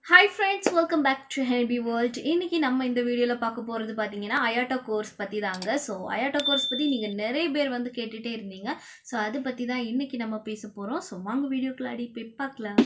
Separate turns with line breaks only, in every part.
hi friends welcome back to helpy world இன்னைக்கு நம்ம இந்த வீடியோவில் பார்க்க போகிறது பார்த்தீங்கன்னா அயாட்டா கோர்ஸ் பற்றி தாங்க ஸோ அயாட்டா கோர்ஸ் பற்றி நீங்கள் நிறைய பேர் வந்து கேட்டுகிட்டே இருந்தீங்க ஸோ அதை பற்றி தான் இன்னைக்கு நம்ம பேச போகிறோம் ஸோ வாங்க வீடியோக்குள்ள அடி போய் பார்க்கலாம்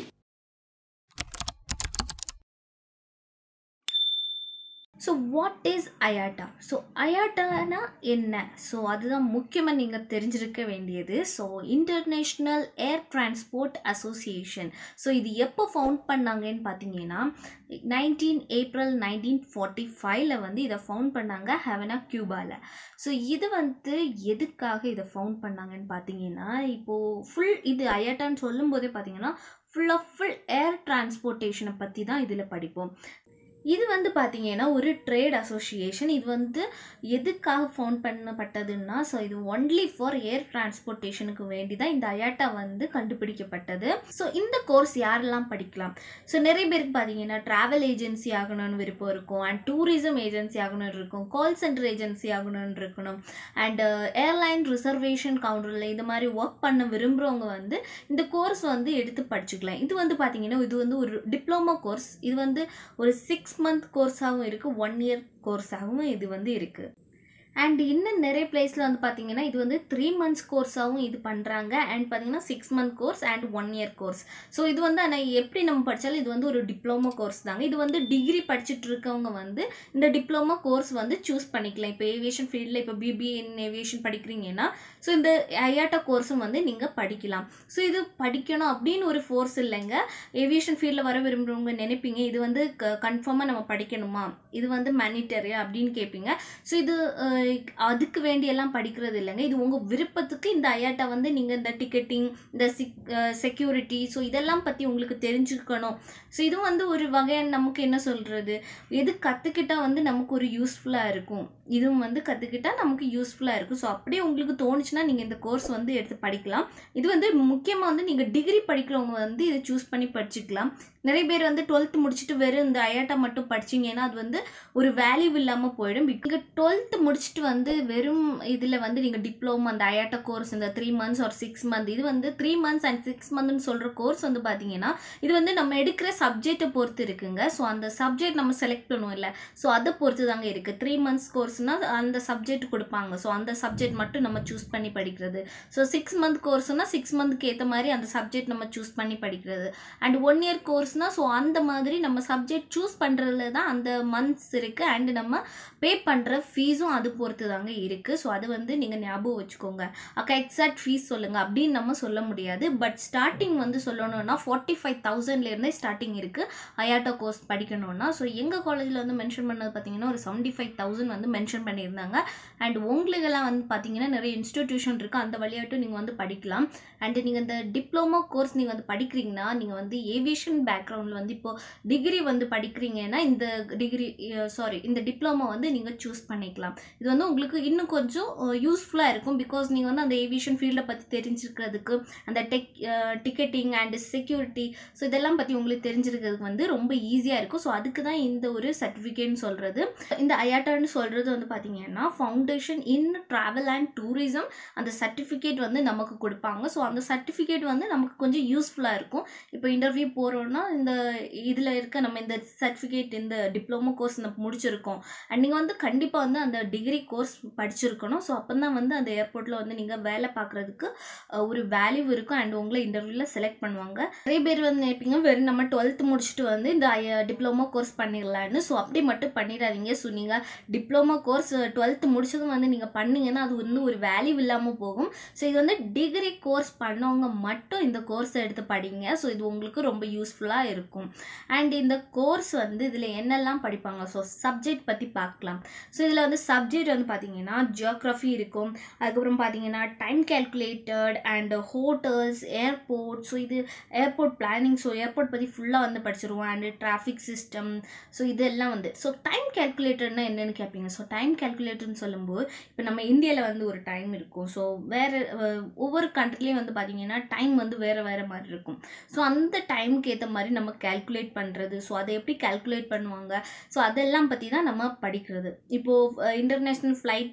so what is IATA so அயாட்டானா என்ன ஸோ அதுதான் முக்கியமாக நீங்கள் தெரிஞ்சிருக்க வேண்டியது so international air transport association so இது எப்போ ஃபவுண்ட் பண்ணாங்கன்னு பார்த்தீங்கன்னா நைன்டீன் ஏப்ரல் நைன்டீன் ஃபார்ட்டி ஃபைவ்ல வந்து இதை ஃபவுண்ட் பண்ணாங்க ஹெவனா கியூபாவில் ஸோ இது வந்து எதுக்காக இதை ஃபவுண்ட் பண்ணாங்கன்னு பார்த்தீங்கன்னா இப்போது ஃபுல் இது அயாட்டான்னு சொல்லும்போதே பார்த்தீங்கன்னா ஃபுல் ஆஃப் ஃபுல் ஏர் டிரான்ஸ்போர்ட்டேஷனை பற்றி தான் இதில் படிப்போம் இது வந்து பார்த்தீங்கன்னா ஒரு ட்ரேட் அசோசியேஷன் இது வந்து எதுக்காக ஃபவுண்ட் பண்ணப்பட்டதுன்னா ஸோ இது ஒன்லி ஃபார் ஏர் டிரான்ஸ்போர்ட்டேஷனுக்கு வேண்டி தான் இந்த அயாட்டா வந்து கண்டுபிடிக்கப்பட்டது ஸோ இந்த கோர்ஸ் யாரெல்லாம் படிக்கலாம் ஸோ நிறைய பேருக்கு பார்த்தீங்கன்னா ட்ராவல் ஏஜென்சி ஆகணும்னு விருப்பம் இருக்கும் அண்ட் டூரிசம் ஏஜென்சி ஆகணும்னு இருக்கும் கால் சென்டர் ஏஜென்சி ஆகணும்னு இருக்கணும் அண்ட் ஏர்லைன் ரிசர்வேஷன் கவுண்டரில் இந்த மாதிரி ஒர்க் பண்ண விரும்புகிறவங்க வந்து இந்த கோர்ஸ் வந்து எடுத்து படிச்சுக்கலாம் இது வந்து பார்த்தீங்கன்னா இது வந்து ஒரு டிப்ளமோ கோர்ஸ் இது வந்து ஒரு சிக்ஸ் மந்த் கோர்ஸாகவும் இருக்குது ஒன் இயர் கோர்ஸாகவும் இது வந்து இருக்குது அண்ட் இன்னும் நிறைய பிளேஸில் வந்து பார்த்தீங்கன்னா இது வந்து த்ரீ மந்த்ஸ் கோர்ஸாகவும் இது பண்ணுறாங்க அண்ட் பார்த்தீங்கன்னா six month course and one year course so இது வந்து ஆனால் எப்படி நம்ம படித்தாலும் இது வந்து ஒரு டிப்ளமோ கோர்ஸ் தாங்க இது வந்து டிகிரி படிச்சுட்டு இருக்கவங்க வந்து இந்த டிப்ளமோ கோர்ஸ் வந்து சூஸ் பண்ணிக்கலாம் இப்போ ஏவியேஷன் ஃபீல்டில் இப்போ பிபிஏ இன் ஏவியேஷன் படிக்கிறீங்கன்னா ஸோ இந்த ஐயாட்டா கோர்ஸும் வந்து நீங்கள் படிக்கலாம் ஸோ இது படிக்கணும் அப்படின்னு ஒரு ஃபோர்ஸ் இல்லைங்க ஏவியேஷன் ஃபீல்டில் வர விரும்புகிறவங்க நினைப்பீங்க இது வந்து க கன்ஃபார்மாக நம்ம படிக்கணுமா இது வந்து மேனிட்டரியா அப்படின்னு கேட்பீங்க ஸோ இது அதுக்கு வேண்டியெல்லாம் படிக்கிறது இல்லைங்க இது உங்கள் விருப்பத்துக்கு இந்த ஐயாட்டா வந்து நீங்கள் இந்த டிக்கெட்டிங் இந்த சிக் செக்யூரிட்டி ஸோ இதெல்லாம் பற்றி உங்களுக்கு தெரிஞ்சுக்கணும் ஸோ இதுவும் வந்து ஒரு வகையான நமக்கு என்ன சொல்கிறது எது கற்றுக்கிட்டால் வந்து நமக்கு ஒரு யூஸ்ஃபுல்லாக இருக்கும் இதுவும் வந்து கற்றுக்கிட்டால் நமக்கு யூஸ்ஃபுல்லாக இருக்கும் ஸோ அப்படியே உங்களுக்கு தோணுச்சுன்னா நீங்கள் இந்த கோர்ஸ் வந்து எடுத்து படிக்கலாம் இது வந்து முக்கியமாக வந்து நீங்கள் டிகிரி படிக்கிறவங்க வந்து இதை சூஸ் பண்ணி படிச்சுக்கலாம் நிறைய பேர் வந்து டுவெல்த் முடிச்சுட்டு வெறும் இந்த ஐயாட்டா மட்டும் படிச்சிங்கன்னா அது வந்து ஒரு வேல்யூ இல்லாமல் போயிடும் நீங்கள் டுவெல்த்து முடிச்சுட்டு வந்து வெறும் இதில் வந்து நீங்கள் டிப்ளமோ அந்த ஐயாட்டா கோர்ஸ் இந்த த்ரீ மந்த்ஸ் ஒரு சிக்ஸ் மந்த் இது வந்து த்ரீ மந்த்ஸ் அண்ட் சிக்ஸ் மந்த்னு சொல்கிற கோர்ஸ் வந்து பார்த்தீங்கன்னா இது வந்து நம்ம எடுக்கிற சப்ஜெக்டை பொறுத்து இருக்குங்க ஸோ அந்த சப்ஜெக்ட் நம்ம செலக்ட் பண்ணுவோம் இல்லை ஸோ அதை பொறுத்து தாங்க இருக்குது த்ரீ மந்த்ஸ் கோர்ஸ்னால் அந்த சப்ஜெக்ட் கொடுப்பாங்க ஸோ அந்த சப்ஜெக்ட் மட்டும் நம்ம சூஸ் பண்ணி படிக்கிறது ஸோ சிக்ஸ் மந்த் கோர்ஸ்னால் சிக்ஸ் மந்த்க்கு ஏற்ற மாதிரி அந்த சப்ஜெக்ட் நம்ம சூஸ் பண்ணி படிக்கிறது அண்ட் ஒன் இயர் கோர்ஸ்னால் ஸோ அந்த மாதிரி நம்ம சப்ஜெக்ட் சூஸ் பண்ணுறதுல தான் அந்த மந்த்ஸ் இருக்குது அண்டு நம்ம பே பண்ணுற ஃபீஸும் அது பொறுத்து தாங்க இருக்குது ஸோ அது வந்து நீங்கள் ஞாபகம் வச்சுக்கோங்க அக்கா எக்ஸாக்ட் ஃபீஸ் சொல்லுங்கள் அப்படின்னு நம்ம சொல்ல முடியாது பட் ஸ்டார்டிங் வந்து சொல்லணும்னா ஃபார்ட்டி ஃபைவ் தௌசண்ட்லேருந்தே ஸ்டார்டிங் இருக்குது அயாட்டா கோர்ஸ் படிக்கணும்னா ஸோ எங்கள் காலேஜில் வந்து மென்ஷன் பண்ணது பார்த்தீங்கன்னா ஒரு செவன்ட்டி ஃபைவ் தௌசண்ட் வந்து மென்ஷன் பண்ணியிருந்தாங்க அண்ட் உங்களுக்கெல்லாம் வந்து பார்த்தீங்கன்னா நிறைய இன்ஸ்டிடியூஷன் இருக்குது அந்த வழியாட்டும் நீங்கள் வந்து படிக்கலாம் அண்டு நீங்கள் இந்த டிப்ளமோ கோர்ஸ் நீங்கள் வந்து படிக்கிறீங்கன்னா நீங்கள் வந்து ஏவியேஷன் பேக்ரவுண்டில் வந்து இப்போது டிகிரி வந்து படிக்கிறீங்கன்னா இந்த டிகிரி சாரி இந்த டிப்ளமோ வந்து நீங்கள் சூஸ் பண்ணிக்கலாம் இது வந்து உங்களுக்கு இன்னும் கொஞ்சம் யூஸ்ஃபுல்லாக இருக்கும் பிகாஸ் நீங்கள் வந்து அந்த ஏவியேஷன் ஃபீல்டை பற்றி தெரிஞ்சிருக்கிறதுக்கு அந்த tech ticketing and security so இதெல்லாம் பற்றி உங்களுக்கு தெரிஞ்சிருக்கிறதுக்கு வந்து ரொம்ப ஈஸியாக இருக்கும் ஸோ அதுக்கு தான் இந்த ஒரு சர்டிஃபிகேட்னு சொல்கிறது இந்த ஐயாட்டான்னு சொல்கிறது வந்து பார்த்தீங்கன்னா foundation in travel and tourism அந்த சர்டிஃபிகேட் வந்து நமக்கு கொடுப்பாங்க ஸோ அந்த சர்டிஃபிகேட் வந்து நமக்கு கொஞ்சம் யூஸ்ஃபுல்லாக இருக்கும் இப்போ இன்டர்வியூ போகிறோன்னா இந்த இதில் இருக்க நம்ம இந்த சர்டிஃபிகேட் இந்த டிப்ளமோ கோர்ஸ் நம்ம முடிச்சிருக்கோம் அண்ட் நீங்கள் வந்து கண்டிப்பாக வந்து அந்த டிகிரி கோர்ஸ் படிச்சிருக்கணும் ஸோ அப்போ தான் வந்து அந்த ஏர்போர்ட்டில் வந்து நீங்கள் வேலை பார்க்குறதுக்கு ஒரு வேல்யூ இருக்கும் அண்ட் உங்களை இன்டர்வியூவில் செலக்ட் பண்ணுவாங்க நிறைய பேர் வந்து நினைப்பீங்க வெறும் நம்ம டுவெல்த்து முடிச்சுட்டு வந்து இந்த டிப்ளமோ கோர்ஸ் பண்ணிடலான்னு ஸோ அப்படி மட்டும் பண்ணிடாதீங்க ஸோ நீங்கள் டிப்ளமோ கோர்ஸ் டுவெல்த்து முடிச்சதும் வந்து நீங்கள் பண்ணீங்கன்னா அது வந்து ஒரு வேல்யூ இல்லாமல் போகும் ஸோ இது வந்து டிகிரி கோர்ஸ் பண்ணவங்க மட்டும் இந்த கோர்ஸை எடுத்து படிங்க ஸோ இது உங்களுக்கு ரொம்ப யூஸ்ஃபுல்லாக இருக்கும் அண்ட் இந்த கோர்ஸ் வந்து இதில் என்னெல்லாம் படிப்பாங்க ஸோ சப்ஜெக்ட் பற்றி பார்க்கலாம் ஸோ இதில் வந்து சப்ஜெக்ட் வந்து பார்த்தீங்கன்னா ஜியோக்ரஃபி இருக்கும் அதுக்கப்புறம் பார்த்தீங்கன்னா time calculated and hotels airport so இது ஏர்போர்ட் பிளானிங் ஸோ ஏர்போர்ட் பற்றி ஃபுல்லாக வந்து படிச்சிருவோம் அண்டு டிராஃபிக் சிஸ்டம் ஸோ இதெல்லாம் வந்து ஸோ டைம் கேல்குலேட்டர்னா என்னென்னு கேட்பீங்க ஸோ டைம் கேல்குலேட்டர்னு சொல்லும்போது இப்போ நம்ம இந்தியாவில் வந்து ஒரு டைம் இருக்கும் ஸோ வேறு ஒவ்வொரு கண்ட்ரிலையும் வந்து பார்த்தீங்கன்னா டைம் வந்து வேறு வேறு மாதிரி இருக்கும் ஸோ அந்த டைமுக்கு ஏற்ற மாதிரி நம்ம கேல்குலேட் பண்ணுறது ஸோ அதை எப்படி கேல்குலேட் பண்ணுவாங்க ஸோ அதெல்லாம் பற்றி தான் நம்ம படிக்கிறது இப்போது இன்டர்நேஷ்னல் ஃப்ளைட்டு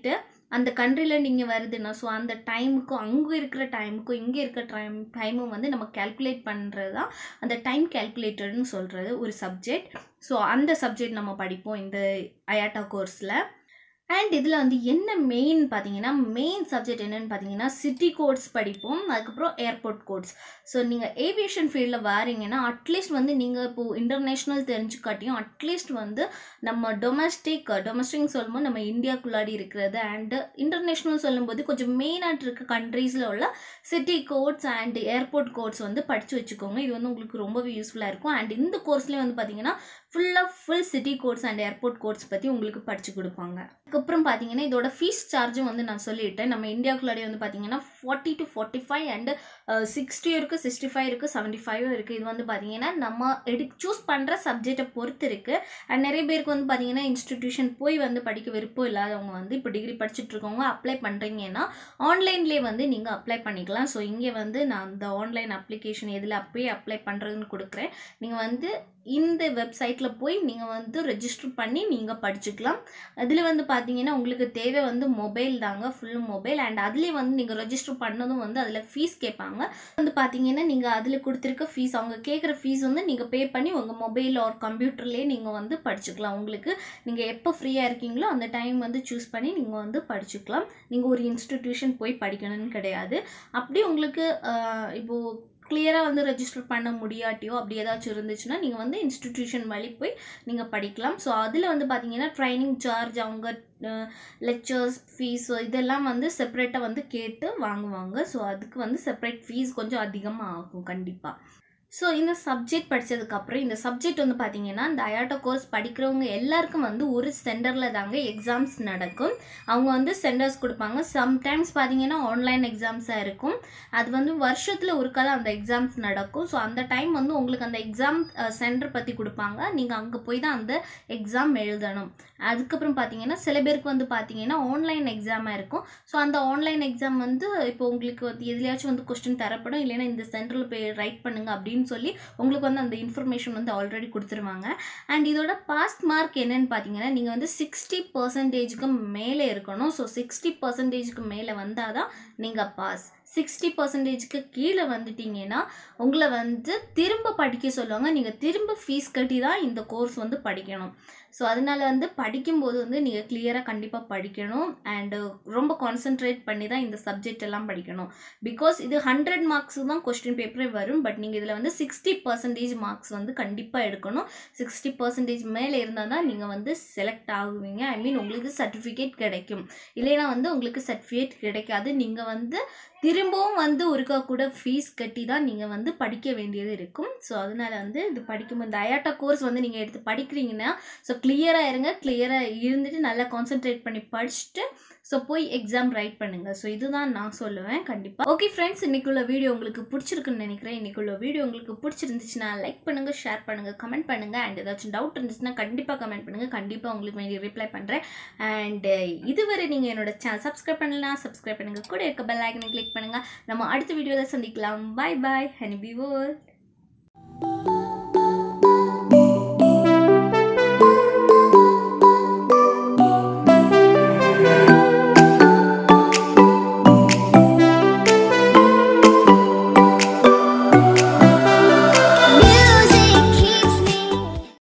அந்த கண்ட்ரியில் நீங்கள் வருதுன்னா ஸோ அந்த டைமுக்கும் அங்கே இருக்கிற டைமுக்கும் இங்கே இருக்கிற டைம் டைமும் வந்து நம்ம கேல்குலேட் பண்ணுறது தான் அந்த டைம் கேல்குலேட்டர்னு சொல்கிறது ஒரு சப்ஜெக்ட் ஸோ அந்த சப்ஜெக்ட் நம்ம படிப்போம் இந்த அயாட்டா கோர்ஸில் அண்ட் இதில் வந்து என்ன மெயின் பார்த்தீங்கன்னா மெயின் சப்ஜெக்ட் என்னென்னு பார்த்தீங்கன்னா சிட்டி கோட்ஸ் படிப்போம் அதுக்கப்புறம் ஏர்போர்ட் கோட்ஸ் ஸோ நீங்கள் ஏவியேஷன் ஃபீல்டில் வாரீங்கன்னா அட்லீஸ்ட் வந்து நீங்கள் இப்போது இன்டர்நேஷ்னல் தெரிஞ்சுக்காட்டியும் அட்லீஸ்ட் வந்து நம்ம டொமஸ்டிக் டொமஸ்டிக் சொல்லும்போது நம்ம இந்தியாக்குள்ளாடி இருக்கிறது அண்டு இன்டர்நேஷ்னல் சொல்லும்போது கொஞ்சம் மெயினாக இருக்க கண்ட்ரீஸில் உள்ள city codes and airport codes வந்து படித்து வச்சுக்கோங்க இது வந்து உங்களுக்கு ரொம்பவே யூஸ்ஃபுல்லாக இருக்கும் அண்ட் இந்த கோர்ஸ்லேயே வந்து பார்த்தீங்கன்னா ஃபுல்லாக full city codes and airport codes பற்றி உங்களுக்கு படித்து கொடுப்பாங்க அதுக்கப்புறம் பார்த்தீங்கன்னா இதோட ஃபீஸ் சார்ஜும் வந்து நான் சொல்லிட்டேன் நம்ம இந்தியாவுக்குள்ளாடி வந்து பார்த்தீங்கன்னா forty to forty five and sixty இருக்குது சிக்ஸ்டி ஃபைவ் இருக்குது செவன்ட்டி ஃபைவ் இருக்குது இது வந்து பார்த்தீங்கன்னா நம்ம எடு சூஸ் பண்ணுற சப்ஜெக்டை பொறுத்து இருக்குது அண்ட் நிறைய பேருக்கு வந்து பார்த்தீங்கன்னா இன்ஸ்டிடியூஷன் போய் வந்து படிக்க விருப்பம் இல்லாதவங்க வந்து இப்போ டிகிரி படிச்சுட்டு இருக்கவங்க அப்ளை பண்ணுறீங்கன்னா ஆன்லைன்லேயே வந்து நீங்கள் அப்ளை பண்ணிக்கலாம் ஸோ இங்கே வந்து நான் அந்த ஆன்லைன் அப்ளிகேஷன் எதில் அப்பயே அப்ளை பண்ணுறதுன்னு கொடுக்குறேன் நீங்கள் வந்து இந்த வெப்சைட்டில் போய் நீங்கள் வந்து ரெஜிஸ்டர் பண்ணி நீங்கள் படிச்சுக்கலாம் அதில் வந்து பார்த்தீங்கன்னா உங்களுக்கு தேவை வந்து மொபைல் தாங்க ஃபுல் மொபைல் அண்ட் அதுலேயே வந்து நீங்கள் ரெஜிஸ்டர் பண்ணதும் வந்து அதில் ஃபீஸ் கேட்பாங்க வந்து பார்த்தீங்கன்னா நீங்கள் அதில் கொடுத்துருக்க ஃபீஸ் அவங்க கேட்குற ஃபீஸ் வந்து நீங்கள் பே பண்ணி உங்கள் மொபைல் ஆர் கம்ப்யூட்டர்லேயே நீங்கள் வந்து படிச்சுக்கலாம் உங்களுக்கு நீங்கள் எப்போ ஃப்ரீயாக இருக்கீங்களோ அந்த டைம் வந்து சூஸ் பண்ணி நீங்கள் வந்து படிச்சுக்கலாம் நீங்கள் ஒரு இன்ஸ்டிடியூஷன் போய் படிக்கணும்னு கிடையாது அப்படி உங்களுக்கு இப்போது கிளியராக வந்து ரெஜிஸ்டர் பண்ண முடியாட்டியோ அப்படி ஏதாச்சும் இருந்துச்சுன்னா நீங்கள் வந்து இன்ஸ்டிடியூஷன் வழி போய் நீங்கள் படிக்கலாம் ஸோ அதில் வந்து பார்த்தீங்கன்னா ட்ரைனிங் சார்ஜ் அவங்க லெக்சர்ஸ் ஃபீஸ் இதெல்லாம் வந்து செப்பரேட்டாக வந்து கேட்டு வாங்குவாங்க ஸோ அதுக்கு வந்து செப்பரேட் ஃபீஸ் கொஞ்சம் அதிகமாக ஆகும் கண்டிப்பாக ஸோ இந்த சப்ஜெக்ட் படித்ததுக்கப்புறம் இந்த சப்ஜெக்ட் வந்து பார்த்தீங்கன்னா இந்த அயாட்டோ கோர்ஸ் படிக்கிறவங்க எல்லாருக்கும் வந்து ஒரு சென்டரில் தாங்க எக்ஸாம்ஸ் நடக்கும் அவங்க வந்து சென்டர்ஸ் கொடுப்பாங்க சம்டைம்ஸ் பார்த்தீங்கன்னா ஆன்லைன் எக்ஸாம்ஸாக இருக்கும் அது வந்து வருஷத்தில் ஒருக்கா தான் அந்த எக்ஸாம்ஸ் நடக்கும் ஸோ அந்த டைம் வந்து உங்களுக்கு அந்த எக்ஸாம் சென்டர் பற்றி கொடுப்பாங்க நீங்கள் அங்கே போய் தான் அந்த எக்ஸாம் எழுதணும் அதுக்கப்புறம் பார்த்தீங்கன்னா சில பேருக்கு வந்து பார்த்தீங்கன்னா ஆன்லைன் எக்ஸாமாக இருக்கும் ஸோ அந்த ஆன்லைன் எக்ஸாம் வந்து இப்போ உங்களுக்கு வந்து எதுலையாச்சும் வந்து கொஸ்டின் தரப்படும் இல்லைன்னா இந்த சென்டரில் போய் ரைட் பண்ணுங்க அப்படின்னு சொல்லி உங்களுக்கு வந்து அந்த இன்ஃபர்மேஷன் வந்து ஆல்ரெடி கொடுத்துருவாங்க அண்ட் இதோட பாஸ் மார்க் என்னன்னு பார்த்தீங்கன்னா நீங்கள் வந்து சிக்ஸ்டி பர்சன்டேஜுக்கு மேலே இருக்கணும் ஸோ சிக்ஸ்டி பர்சன்டேஜுக்கு மேலே வந்தால் தான் நீங்கள் பாஸ் சிக்ஸ்டி பர்சன்டேஜ்க்கு கீழே வந்துட்டீங்கன்னா உங்களை வந்து திரும்ப படிக்க சொல்லுவாங்க நீங்கள் திரும்ப ஃபீஸ் கட்டி தான் இந்த கோர்ஸ் வந்து படிக்கணும் ஸோ அதனால வந்து படிக்கும்போது வந்து நீங்கள் கிளியராக கண்டிப்பாக படிக்கணும் அண்டு ரொம்ப கான்சென்ட்ரேட் பண்ணி தான் இந்த சப்ஜெக்ட் எல்லாம் படிக்கணும் பிகாஸ் இது ஹண்ட்ரட் மார்க்ஸ் தான் கொஸ்டின் பேப்பரே வரும் பட் நீங்கள் இதில் வந்து சிக்ஸ்டி பர்சன்டேஜ் மார்க்ஸ் வந்து கண்டிப்பாக எடுக்கணும் சிக்ஸ்டி பர்சன்டேஜ் மேலே இருந்தால் தான் நீங்கள் வந்து செலக்ட் ஆகுவீங்க ஐ மீன் உங்களுக்கு சர்டிஃபிகேட் கிடைக்கும் இல்லைன்னா வந்து உங்களுக்கு சர்டிஃபிகேட் கிடைக்காது நீங்கள் வந்து திரும்பவும் வந்து ஒருக்கா கூட ஃபீஸ் கட்டி தான் நீங்கள் வந்து படிக்க வேண்டியது இருக்கும் ஸோ அதனால் வந்து இது படிக்கும் இந்த அயாட்டா கோர்ஸ் வந்து நீங்கள் எடுத்து படிக்கிறீங்கன்னா ஸோ கிளியராக இருங்க கிளியராக இருந்துட்டு நல்லா கான்சென்ட்ரேட் பண்ணி படிச்சுட்டு ஸோ போய் எக்ஸாம் ரைட் பண்ணுங்கள் ஸோ இதுதான் நான் சொல்லுவேன் கண்டிப்பாக ஓகே ஃப்ரெண்ட்ஸ் இன்றைக்குள்ள வீடியோ உங்களுக்கு பிடிச்சிருக்குன்னு நினைக்கிறேன் இன்றைக்குள்ள வீடியோ உங்களுக்கு பிடிச்சிருந்துச்சுன்னா லைக் பண்ணுங்கள் ஷேர் பண்ணுங்கள் கமெண்ட் பண்ணுங்கள் அண்ட் ஏதாச்சும் டவுட் இருந்துச்சுன்னா கண்டிப்பாக கமெண்ட் பண்ணுங்கள் கண்டிப்பாக உங்களுக்கு வேண்டிய ரிப்ளை பண்ணுறேன் அண்ட் இதுவரை நீங்கள் என்னோட சேனல் சப்ஸ்கிரைப் பண்ணலாம் சப்ஸ்கிரைப் பண்ணுங்கள் கூட இருக்க பெல் ஐக்கனை கிளிக் பண்ணுங்கள் நம்ம அடுத்த வீடியோவில் சந்திக்கலாம் bye bye honey bee world